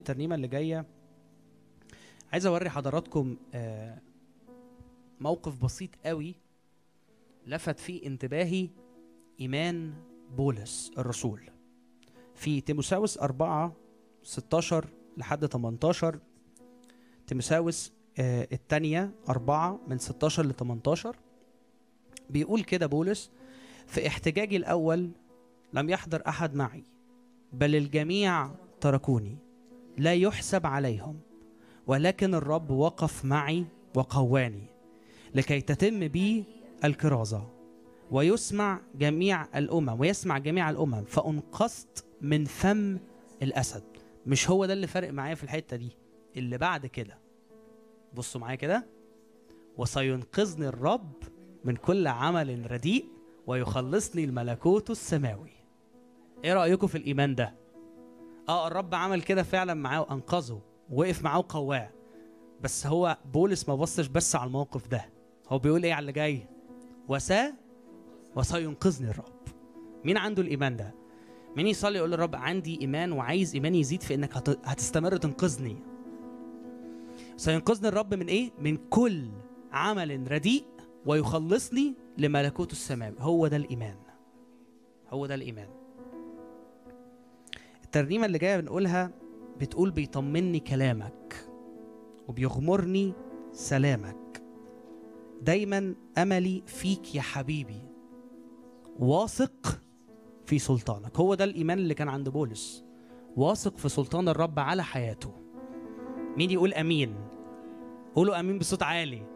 الترنيمه اللي جايه عايز اوري حضراتكم آه، موقف بسيط قوي لفت فيه انتباهي ايمان بولس الرسول في تيموساوس 4 16 لحد 18 تيموساوس آه، الثانية 4 من 16 ل 18 بيقول كده بولس في احتجاجي الأول لم يحضر أحد معي بل الجميع تركوني لا يحسب عليهم ولكن الرب وقف معي وقواني لكي تتم بي الكرازة ويسمع جميع الأمم ويسمع جميع الأمم فأنقذت من فم الأسد مش هو ده اللي فارق معايا في الحتة دي اللي بعد كده بصوا معايا كده وسينقذني الرب من كل عمل رديء ويخلصني الملكوت السماوي ايه رأيكم في الإيمان ده اه الرب عمل كده فعلا معاه وانقذه ووقف معاه وقواه بس هو بولس ما بصش بس على الموقف ده هو بيقول ايه على اللي جاي وسا وسينقذني الرب مين عنده الايمان ده مين يصلي يقول للرب عندي ايمان وعايز ايماني يزيد في انك هت- هتستمر تنقذني سينقذني الرب من ايه من كل عمل رديء ويخلصني لملكوت السماوي هو ده الايمان هو ده الايمان الترنيمه اللي جايه بنقولها بتقول بيطمني كلامك وبيغمرني سلامك دايما املي فيك يا حبيبي واثق في سلطانك هو ده الايمان اللي كان عند بولس واثق في سلطان الرب على حياته مين يقول امين قولوا امين بصوت عالي